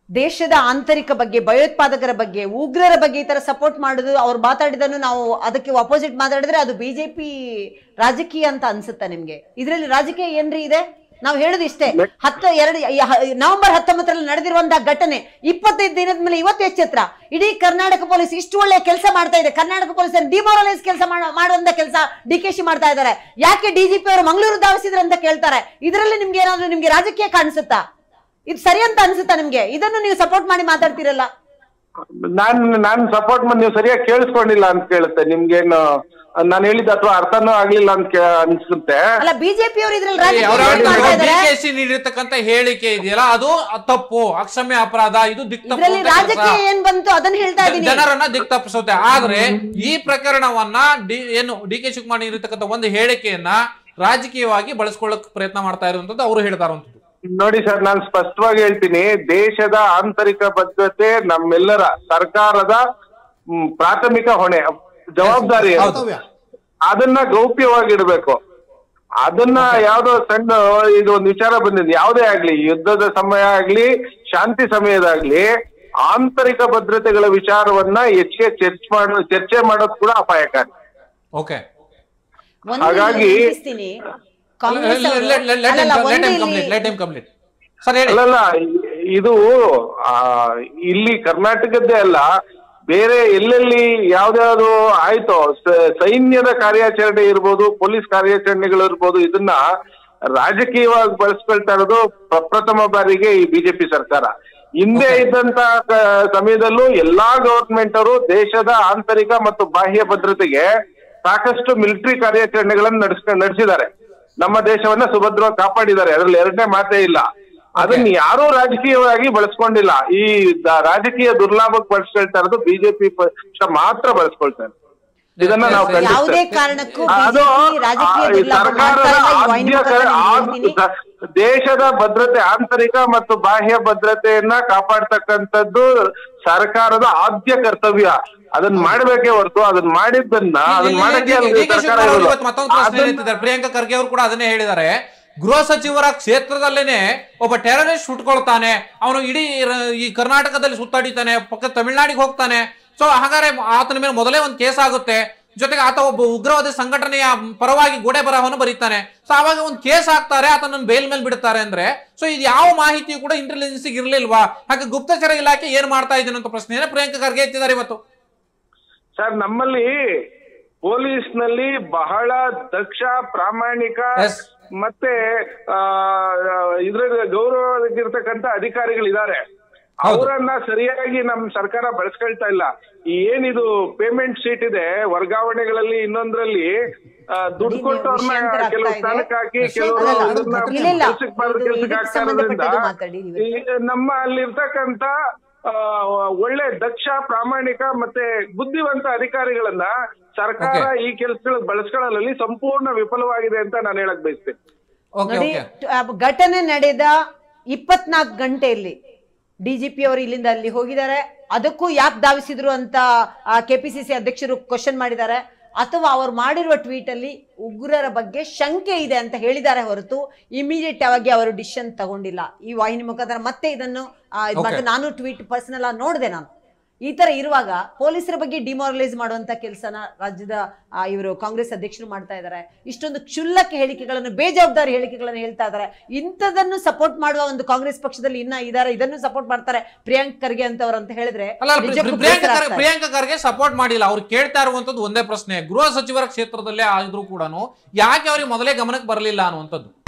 ದೇಶದ ಆಂತರಿಕ ಬಗ್ಗೆ ಭಯೋತ್ಪಾದಕರ ಬಗ್ಗೆ ಉಗ್ರರ ಬಗ್ಗೆ ಈ ತರ ಸಪೋರ್ಟ್ ಮಾಡುದು ಅವ್ರು ಮಾತಾಡಿದನ್ನು ನಾವು ಅದಕ್ಕೆ ಅಪೋಸಿಟ್ ಮಾತಾಡಿದ್ರೆ ಅದು ಬಿಜೆಪಿ ರಾಜಕೀಯ ಅಂತ ಅನ್ಸುತ್ತಾ ನಿಮ್ಗೆ ಇದ್ರಲ್ಲಿ ರಾಜಕೀಯ ಏನ್ರಿ ಇದೆ ನಾವು ಹೇಳುದು ಇಷ್ಟೇ ಹತ್ತು ಎರಡು ನವೆಂಬರ್ ಹತ್ತೊಂಬತ್ತರಲ್ಲಿ ನಡೆದಿರುವಂತಹ ಘಟನೆ ಇಪ್ಪತ್ತೈದು ದಿನದ ಮೇಲೆ ಇವತ್ತು ಎಚ್ಚೆತ್ರ ಇಡೀ ಕರ್ನಾಟಕ ಪೊಲೀಸ್ ಇಷ್ಟು ಒಳ್ಳೆ ಕೆಲಸ ಮಾಡ್ತಾ ಇದೆ ಕರ್ನಾಟಕ ಪೊಲೀಸ್ ಡಿಮಾರಲೈಸ್ ಕೆಲಸ ಮಾಡುವಂತ ಕೆಲಸ ಡಿ ಕೆ ಶಿ ಮಾಡ್ತಾ ಇದ್ದಾರೆ ಯಾಕೆ ಡಿಜಿಪಿ ಅವರು ಮಂಗಳೂರು ಧಾವಿಸಿದ್ರು ಅಂತ ಕೇಳ್ತಾರೆ ಇದರಲ್ಲಿ ನಿಮ್ಗೆ ಏನಾದ್ರು ನಿಮ್ಗೆ ರಾಜಕೀಯ ಕಾಣಿಸುತ್ತಾ ಇದು ಸರಿ ಅಂತ ಅನ್ಸುತ್ತಾ ನಿಮ್ಗೆ ಇದನ್ನು ನೀವು ಸಪೋರ್ಟ್ ಮಾಡಿ ಮಾತಾಡ್ತಿರಲ್ಲ ನಾನ್ ನಾನ್ ಸಪೋರ್ಟ್ ಮಾಡಿ ನೀವು ಸರಿಯಾಗಿ ಕೇಳಿಸ್ಕೊಂಡಿಲ್ಲ ಅಂತ ಕೇಳುತ್ತೆ ನಿಮ್ಗೇನು ನಾನು ಹೇಳಿದ ಅಥವಾ ಅರ್ಥನೂ ಆಗ್ಲಿಲ್ಲ ಅಂತ ಕೇ- ಅನ್ಸುತ್ತೆ ಅಲ್ಲ ಬಿಜೆಪಿ ಅವರು ಇದ್ರಲ್ಲಿ ಅವ್ರು ರಾಜಕೀಯ ಮಾಡ್ತಾ ಇದ್ದಾರೆ ಡಿಕೆಶಿ ನೀಡಿರ್ತಕ್ಕಂಥ ಹೇಳಿಕೆ ಇದೆಯಲ್ಲ ಅದು ತಪ್ಪು ಅಕ್ಷಮ್ಯ ಅಪರಾಧ ಇದು ದಿಕ್ ತಪ್ಪು ಇದ್ರಲ್ಲಿ ಅಂತ ಕೆಲಸ. ರಾಜಕೀಯ ಏನ್ ಬಂತು ಅದನ್ನ ಹೇಳ್ತಾ ಇದೀನಿ ಜನರನ್ನ ದಿಕ್ ತಪ್ಪಿಸುತ್ತೆ ಆದ್ರೆ ಈ ಪ್ರಕರಣವನ್ನ ಡಿ ಏನು ಡಿ ಕೆ ಶಿವಕುಮಾರ್ ನೀಡಿರ್ತಕ್ಕಂಥ ಒಂದು ಹೇಳಿಕೆಯನ್ನ ರಾಜಕೀಯವಾಗಿ ಬಳಸ್ಕೊಳ್ಳಕ್ ಪ್ರಯತ್ನ ಮಾಡ್ತಾ ಇರುವಂತದ್ದು ಅವರು ಹೇಳ್ತಾ ಇರುವಂತದ್ದು ನೋಡಿ ಸರ್ ನಾನು ಸ್ಪಷ್ಟವಾಗಿ ಹೇಳ್ತೀನಿ ದೇಶದ ಆಂತರಿಕ ಭದ್ರತೆ ನಮ್ಮೆಲ್ಲರ ಸರ್ಕಾರದ ಮ್, ಪ್ರಾಥಮಿಕ ಹೊಣೆ ಜವಾಬ್ದಾರಿ ಅದು. ಕರ್ತವ್ಯ. ಅದನ್ನ ಗೌಪ್ಯವಾಗಿಡ್ಬೇಕು ಅದನ್ನ ಯಾವ್ದೋ ಸಣ್ಣ ಇದು ಒಂದು ವಿಚಾರ ಬಂದಿದೆ ಯಾವುದೇ ಆಗ್ಲಿ ಯುದ್ಧದ ಸಮಯ ಆಗ್ಲಿ ಶಾಂತಿ ಸಮಯದಾಗ್ಲಿ ಆಂತರಿಕ ಭದ್ರತೆಗಳ ವಿಚಾರವನ್ನ ಹೆಚ್ಚಿಗೆ ಚರ್ಚೆ ಮಾಡೋ ಚರ್ಚೆ ಮಾಡೋದು ಕೂಡ ಅಪಾಯಕಾರಿ ಓಕೆ ಒಂದು ಹಾಗಾಗಿ- ನಿಲ್ಲಿಸ್ತೀನಿ. ಕಾಂಗ್ರೆಸ್ ಅವರು- ಅಲ್ಲಲ್ಲ, ಒಂದು ಇಲ್ಲಿ- ಲೆಟ್ ಟೈಮ್ ಕಂಪ್ಲೀಟ್ ಸರ್ ಹೇಳಿ ಅಲ್ಲಲ್ಲ ಇ- ಇದು ಆ, ಇಲ್ಲಿ ಕರ್ನಾಟಕದ್ದೇ ಅಲ್ಲ ಬೇರೆ ಎಲ್ಲೆಲ್ಲಿ ಯಾವ್ದಾದ್ರು ಆಯ್ತು ಸ- ಸೈನ್ಯದ ಕಾರ್ಯಾಚರಣೆ ಇರ್ಬೋದು ಪೊಲೀಸ್ ಕಾರ್ಯಾಚರಣೆಗಳು ಇರ್ಬೋದು ಇದನ್ನ ರಾಜಕೀಯವಾಗಿ ಬಳಸ್ಕೊಳ್ತಾ ಇರೋದು ಪ್ರಪ್ರಥಮ ಬಾರಿಗೆ ಈ ಬಿಜೆಪಿ ಸರ್ಕಾರ ಹಿಂದೆ ಇದ್ದಂತ ಕ- ಸಮಯದಲ್ಲೂ ಎಲ್ಲಾ ಗವರ್ಮೆಂಟ್ ಅವರು ದೇಶದ ಆಂತರಿಕ ಮತ್ತು ಬಾಹ್ಯ ಭದ್ರತೆಗೆ ಸಾಕಷ್ಟು ಮಿಲಿಟರಿ ಕಾರ್ಯಾಚರಣೆಗಳನ್ನು ನಡೆಸ್ಕೊಂಡು ನಡೆಸಿದ್ದಾರೆ ನಮ್ಮ ದೇಶವನ್ನ ಸುಭದ್ರವಾಗಿ ಕಾಪಾಡಿದ್ದಾರೆ ಅದ್ರಲ್ಲಿ ಎರಡನೇ ಮಾತೇ ಇಲ್ಲ ಅದನ್ನ ಯಾರೂ ರಾಜಕೀಯವಾಗಿ ಬಳಸ್ಕೊಂಡಿಲ್ಲ ಈ ದ- ರಾಜಕೀಯ ದುರ್ಲಾಭಕ್ಕೆ ಬಳಸ್ಕೊಳ್ತಾ ಇರೋದು ಬಿಜೆಪಿ ಪಕ್ಷ ಮಾತ್ರ ಬಳಸ್ಕೊಳ್ತಾರೆ ಇದನ್ನ ನಾವು ಯಾವುದೇ ಯಾವುದೇ ಖಂಡಿಸ್ತೇವೆ. ಕಾರಣಕ್ಕೂ ಅದು ಬಿಜೆಪಿ ರಾಜಕೀಯ ಆ, ಈ ದುರ್ಲಾಭ ಸರ್ಕಾರದ ಮಾಡ್ತಾ ಇಲ್ಲ, ಈ ವಾಹಿನಿ ಆದ್ಯ ಮುಖಾಂತರ ಆ- ಹೇಳ್ತೀನಿ. ದ- ದೇಶದ ಭದ್ರತೆ ಆಂತರಿಕ ಮತ್ತು ಬಾಹ್ಯ ಭದ್ರತೆಯನ್ನ ಕಾಪಾಡ್ತಕ್ಕಂಥದ್ದು ಸರ್ಕಾರದ ಆದ್ಯ ಕರ್ತವ್ಯ ಅದನ್ನ ಮಾಡ್ಬೇಕೇ ಹೊರತು ಅದನ್ನ ಮಾಡಿದ್ದನ್ನ ಅದನ್ನ ಮಾಡಕ್ಕೆ ಅಲ್ಲಿ ಡಿ ಕೆ ಸರ್ಕಾರ ಶಿವಕುಮಾರ್ ಅವರು ಇರೋದು. ಇವತ್ತು ಮತ್ತೊಂದು ಪ್ರಶ್ನೆ ಅದನ್ನ- ಎತ್ತಿದ್ದಾರೆ ಪ್ರಿಯಾಂಕಾ ಖರ್ಗೆ ಅವರು ಕೂಡ ಅದನ್ನೇ ಹೇಳಿದ್ದಾರೆ ಗೃಹ ಸಚಿವರ ಕ್ಷೇತ್ರದಲ್ಲೇನೆ ಒಬ್ಬ ಟೆರರಿಸ್ಟ್ ಹುಟ್ಕೊಳ್ತಾನೆ ಅವನು ಇಡೀ ರ- ಈ ಕರ್ನಾಟಕದಲ್ಲಿ ಸುತ್ತಾಡಿತಾನೆ ಪಕ್ಕ ತಮಿಳ್ನಾಡಿಗೆ ಹೋಗ್ತಾನೆ ಸೊ ಹಾಗಾದ್ರೆ ಆತನ ಮೇಲೆ ಮೊದಲೇ ಒಂದು ಕೇಸ್ ಆಗುತ್ತೆ ಜೊತೆಗೆ ಆತ ಒಬ್ಬ ಉಗ್ರವಾದಿ ಸಂಘಟನೆಯ ಪರವಾಗಿ ಗೋಡೆ ಬರಹವನ್ನು ಬರೀತಾನೆ ಸೊ ಆವಾಗ ಒಂದು ಕೇಸ್ ಹಾಕ್ತಾರೆ ಆತನನ್ನು ಬೇಲ್ ಮೇಲೆ ಬಿಡ್ತಾರೆ ಅಂದ್ರೆ ಸೊ ಇದು ಯಾವ ಮಾಹಿತಿಯು ಕೂಡ ಇಂಟೆಲಿಜೆನ್ಸ್ ಇರ್ಲಿಲ್ವಾ ಹಾಗೆ ಗುಪ್ತಚರ ಇಲಾಖೆ ಏನ್ ಮಾಡ್ತಾ ಇದೆ ಅಂತ ಪ್ರಶ್ನೆಯನ್ನು ಪ್ರಿಯಾಂಕಾ ಖರ್ಗೆ ಎತ್ತಿದ್ದಾರೆ ಇವತ್ತು ಸರ್ ನಮ್ಮಲ್ಲಿ ಪೊಲೀಸ್ ನಲ್ಲಿ ಬಹಳ ದಕ್ಷ ಪ್ರಾಮಾಣಿಕ Yes. ಮತ್ತೆ ಆ ಇದ್ರ ಗೌರವವಾಗಿರ್ತಕ್ಕಂಥ ಅಧಿಕಾರಿಗಳಿದ್ದಾರೆ ಹೌದು. ಅವರನ್ನ ಸರಿಯಾಗಿ ನಮ್ ಸರ್ಕಾರ ಬಳಸ್ಕೊಳ್ತಾ ಇಲ್ಲ ಈ ಏನಿದು ಪೇಮೆಂಟ್ ಶೀಟ್ ಇದೆ ವರ್ಗಾವಣೆಗಳಲ್ಲಿ ಇನ್ನೊಂದ್ರಲ್ಲಿ ಆ, ದುಡ್ಡು ನೀವು ಕೊಟ್ಟು ಅವ್ರನ್ನ ವಿಷಯಾಂತರ ಆಗ್ತಾ ಕೆಲವು ಇದೆ. ಸ್ಥಾನಕ್ಕೆ ಹಾಕಿ ವಿಷಯ- ಕೆಲವರು ಅಲ್ಲಲ್ಲ, ಅದನ್ನ ಇಲ್ಲ, ಇಲ್ಲ. ಕೆಲ್ಸಕ್ಕೆ ಬಾರ್ದು ಇದು ಕೆಲ್ಸಕ್ಕೆ ಇದಕ್ಕೆ ಹಾಕ್ತಾ ಇರೋದ್ರಿಂದ ಸಂಬಂಧಪಟ್ಟದ್ದು ಮಾತಾಡಿ ನೀವು. ಈ ನಮ್ಮ ಅಲ್ಲಿರ್ತಕ್ಕಂಥ ಆ, ಒಳ್ಳೆ ದಕ್ಷ ಪ್ರಾಮಾಣಿಕ ಮತ್ತೆ ಬುದ್ಧಿವಂತ ಅಧಿಕಾರಿಗಳನ್ನ ಸರ್ಕಾರ Okay. ಈ ಕೆಲಸಗಳು ಬಳಸ್ಕೊಳ್ಳಲ್ಲಿ ಸಂಪೂರ್ಣ ವಿಫಲವಾಗಿದೆ ಅಂತ ನಾನು ಹೇಳಕ್ ಬಯಸ್ತೇನೆ ಓಕೆ ನೋಡಿ ಓಕೆ ಟ- ಆ ಘಟನೆ ನಡೆದ ಇಪ್ಪತ್ನಾಲ್ಕು ಗಂಟೆಯಲ್ಲಿ ಡಿಜಿಪಿ ಅವರು ಇಲ್ಲಿಂದ ಅಲ್ಲಿ ಹೋಗಿದ್ದಾರೆ ಅದಕ್ಕೂ ಯಾಕೆ ಧಾವಿಸಿದ್ರು ಅಂತ ಕೆಪಿಸಿಸಿ ಅಧ್ಯಕ್ಷರು ಕ್ವಶನ್ ಮಾಡಿದ್ದಾರೆ ಅಥವಾ ಅವರು ಮಾಡಿರುವ ಟ್ವೀಟ್ ಅಲ್ಲಿ ಉಗ್ರರ ಬಗ್ಗೆ ಶಂಕೆ ಇದೆ ಅಂತ ಹೇಳಿದ್ದಾರೆ ಹೊರತು ಇಮಿಡಿಯೇಟ್ ಆಗಿ ಅವರು ಡಿಸಿಷನ್ ತಗೊಂಡಿಲ್ಲ ಈ ವಾಹಿನಿ ಮುಖಾಂತರ ಮತ್ತೆ ಇದನ್ನು ಆ, ಇದ್ Okay. ಮಾಡ್ತಾರೆ. ನಾನು ಟ್ವೀಟ್ ಪರ್ಸನಲ್ ಆಗಿ ನೋಡಿದೆ ನಾನು ಈ ತರ ಇರುವಾಗ ಪೊಲೀಸರ ಬಗ್ಗೆ ಡಿಮಾರಲೈಸ್ ಮಾಡುವಂತ ಕೆಲಸನ ರಾಜ್ಯದ ಇವರು ಕಾಂಗ್ರೆಸ್ ಅಧ್ಯಕ್ಷರು ಮಾಡ್ತಾ ಇದ್ದಾರೆ ಇಷ್ಟೊಂದು ಕ್ಷುಲ್ಲಕ ಹೇಳಿಕೆಗಳನ್ನು ಬೇಜವಾಬ್ದಾರಿ ಹೇಳಿಕೆಗಳನ್ನು ಹೇಳ್ತಾ ಇದ್ದಾರೆ ಇಂಥದನ್ನು ಸಪೋರ್ಟ್ ಮಾಡುವ ಒಂದು ಕಾಂಗ್ರೆಸ್ ಪಕ್ಷದಲ್ಲಿ ಇನ್ನ ಇದಾರೆ ಇದನ್ನು ಸಪೋರ್ಟ್ ಮಾಡ್ತಾರೆ ಪ್ರಿಯಾಂಕ್ ಖರ್ಗೆ ಅಂತವ್ರು ಅಂತ ಹೇಳಿದ್ರೆ ಅಲ್ಲ ಅಲ್ಲ, ಪ್ರಿ- ನಿಜಕ್ಕೂ ಪ್ರಿಯಾಂಕಾ ಬೇಸರ ಖರ್ಗೆ ಆಗ್ತಾ ಇದೆ. ಪ್ರಿಯಾಂಕಾ ಖರ್ಗೆ ಸಪೋರ್ಟ್ ಮಾಡಿಲ್ಲ ಅವ್ರು ಕೇಳ್ತಾ ಇರುವಂತದ್ದು ಒಂದೇ ಪ್ರಶ್ನೆ ಗೃಹ ಸಚಿವರ ಕ್ಷೇತ್ರದಲ್ಲೇ ಆದ್ರೂ ಕೂಡ ಯಾಕೆ ಅವ್ರಿಗೆ ಮೊದಲೇ ಗಮನಕ್ಕೆ ಬರಲಿಲ್ಲ ಅನ್ನುವಂಥದ್ದು